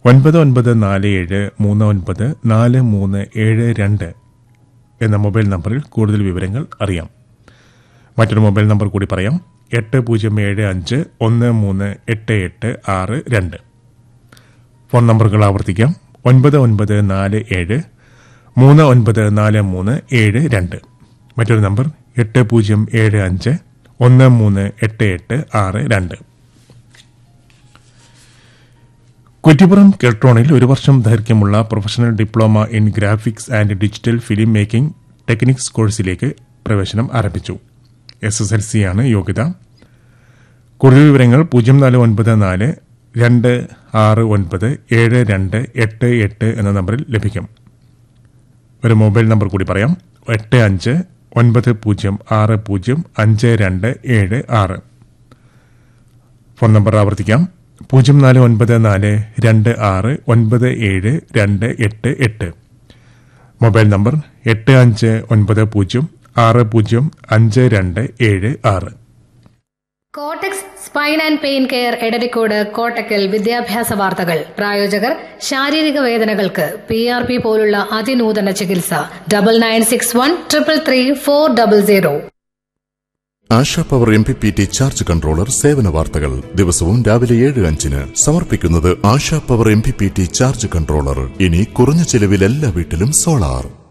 ഒൻപത് ഒൻപത് നാല് ഏഴ് മൂന്ന് ഒൻപത് നാല് മൂന്ന് ഏഴ് രണ്ട് എന്ന മൊബൈൽ നമ്പറിൽ കൂടുതൽ വിവരങ്ങൾ അറിയാം മറ്റൊരു മൊബൈൽ നമ്പർ കൂടി പറയാം എട്ട് പൂജ്യം ഏഴ് അഞ്ച് ഒന്ന് മൂന്ന് എട്ട് എട്ട് ആറ് രണ്ട് ഫോൺ നമ്പറുകൾ ആവർത്തിക്കാം ഒൻപത് ഒൻപത് നാല് ഏഴ് മൂന്ന് ഒൻപത് നാല് മൂന്ന് ഏഴ് രണ്ട് മറ്റൊരു നമ്പർ എട്ട് പൂജ്യം ഏഴ് അഞ്ച് ഒന്ന് മൂന്ന് എട്ട് എട്ട് ആറ് രണ്ട് കുറ്റിപ്പുറം കെൽട്രോണിൽ ഒരു വർഷം ദൈർഘ്യമുള്ള professional diploma in graphics and digital film making techniques കോഴ്സിലേക്ക് പ്രവേശനം ആരംഭിച്ചു എസ് എസ് എൽ സി ആണ് യോഗ്യത കൂടുതൽ വിവരങ്ങൾ പൂജ്യം നാല് ഒൻപത് നാല് രണ്ട് ആറ് ഒൻപത് ഏഴ് രണ്ട് എട്ട് എട്ട് എന്ന നമ്പറിൽ ലഭിക്കും ഒരു മൊബൈൽ നമ്പർ കൂടി പറയാം എട്ട് അഞ്ച് ഒൻപത് പൂജ്യം ആറ് പൂജ്യം അഞ്ച് രണ്ട് ഏഴ് ആറ് ഫോൺ നമ്പർ ആവർത്തിക്കാം പൂജ്യം നാല് ഒൻപത് നാല് രണ്ട് ആറ് ഒൻപത് ഏഴ് രണ്ട് എട്ട് എട്ട് മൊബൈൽ നമ്പർ എട്ട് അഞ്ച് ഒൻപത് പൂജ്യം ആറ് പൂജ്യം അഞ്ച് രണ്ട് ഏഴ് ആറ് കോട്ടക്സ് spine and pain care Edarikode Kottakkal വിദ്യാഭ്യാസ വാർത്തകൾ പ്രായോജകർ ശാരീരിക വേദനകൾക്ക് പി ആർ പി പോലുള്ള അതിനൂതന ചികിത്സ double nine six one triple three four double zero Asha power M P P T charge controller സേവന വാർത്തകൾ ദിവസവും രാവിലെ ഏഴ് അഞ്ചിന് സമർപ്പിക്കുന്നത് Asha power M P P T charge controller ഇനി കുറഞ്ഞ ചെലവിൽ എല്ലാ വീട്ടിലും സോളാർ